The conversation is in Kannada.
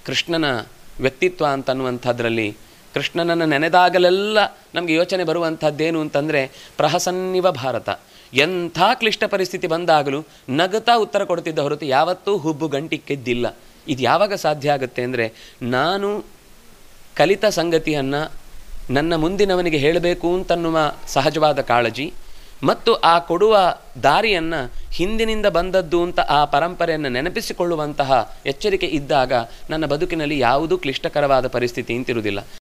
ಕೃಷ್ಣನ ವ್ಯಕ್ತಿತ್ವ ಅಂತನ್ನುವಂಥದ್ರಲ್ಲಿ ಕೃಷ್ಣನನ್ನು ನೆನೆದಾಗಲೆಲ್ಲ ನಮಗೆ ಯೋಚನೆ ಬರುವಂಥದ್ದೇನು ಅಂತಂದರೆ ಪ್ರಹಸನ್ನಿವ ಭಾರತ ಎಂಥ ಕ್ಲಿಷ್ಟ ಪರಿಸ್ಥಿತಿ ಬಂದಾಗಲೂ ನಗುತ್ತಾ ಉತ್ತರ ಕೊಡ್ತಿದ್ದ ಹೊರತು ಯಾವತ್ತೂ ಹುಬ್ಬು ಗಂಟಿಕ್ಕಿದ್ದಿಲ್ಲ ಇದು ಯಾವಾಗ ಸಾಧ್ಯ ಆಗುತ್ತೆ ಅಂದರೆ ನಾನು ಕಲಿತ ಸಂಗತಿಯನ್ನು ನನ್ನ ಮುಂದಿನವನಿಗೆ ಹೇಳಬೇಕು ಅಂತನ್ನುವ ಸಹಜವಾದ ಕಾಳಜಿ ಮತ್ತು ಆ ಕೊಡುವ ದಾರಿಯನ್ನು ಹಿಂದಿನಿಂದ ಬಂದದ್ದು ಅಂತ ಆ ಪರಂಪರೆಯನ್ನು ನೆನಪಿಸಿಕೊಳ್ಳುವಂತಹ ಎಚ್ಚರಿಕೆ ಇದ್ದಾಗ ನನ್ನ ಬದುಕಿನಲ್ಲಿ ಯಾವುದೂ ಕ್ಲಿಷ್ಟಕರವಾದ ಪರಿಸ್ಥಿತಿ ಇಂತಿರುವುದಿಲ್ಲ